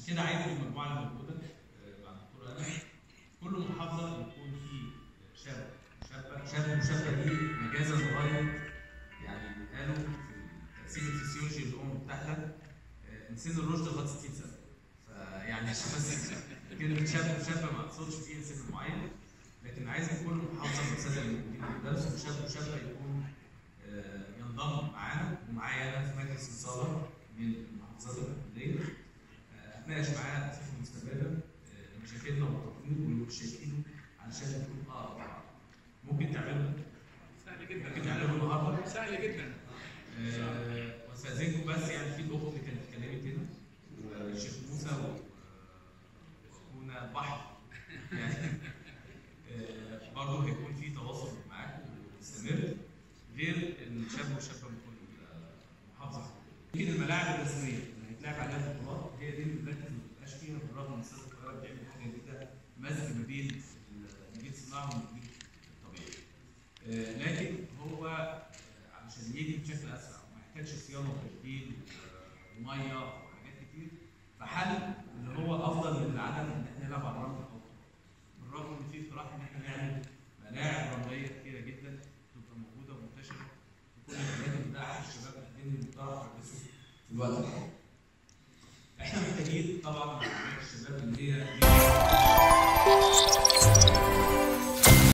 كده عايز المجموعه اللي موجوده آه، مع الدكتور انا كل محافظه يكون في شاب شابه شاب وشابه دي مجازا لغايه يعني قالوا في التقسيم الفسيولوجي للامم المتحده آه، ان سن الرشد لغايه 60 سنه فيعني عشان بس كلمه شاب وشابه ما اقصدش فيها سن معين لكن عايز من كل محافظه من الساده اللي موجودين في الدرس وشاب وشابه يكون آه، ينضم معانا ومعايا انا في مجلس الصاله من المحافظات الكليه اتناقش معاه بصفه مستمره آه، مشاكلنا والتطوير واللي مش شايفينه علشان نكون اقرب لبعض. ممكن تعملوا سهل جدا ممكن تعملوا النهارده سهل جدا آه، واستاذنكم بس يعني في الاخت اللي كانت اتكلمت هنا والشيخ موسى و- واخونا بحر يعني آه، برضه هيكون في تواصل معاكم مستمر غير الشاب والشابه من كل محافظه يمكن الملاعب الرسميه اللي هيتلعب عليها البطولات هي دي اللي المركز ما بيبقاش فيها بالرغم ان استاذ القاهره بيعمل حاجه جديده مزج ما بين النجيل الصناعي والنجيل الطبيعي. آه، لكن هو آه، علشان يجي بشكل اسرع وما يحتاجش صيانه وتشغيل آه، وميه وحاجات كتير فحل اللي هو افضل من العدم ان احنا نلعب على الرمل او بالرغم ان في اقتراح ان احنا نعمل ملاعب رمليه كتيره جدا تبقى موجوده ومنتشره في كل الاماكن ده احد الشباب قدم لي مقترح ادرسه في الوقت الحالي.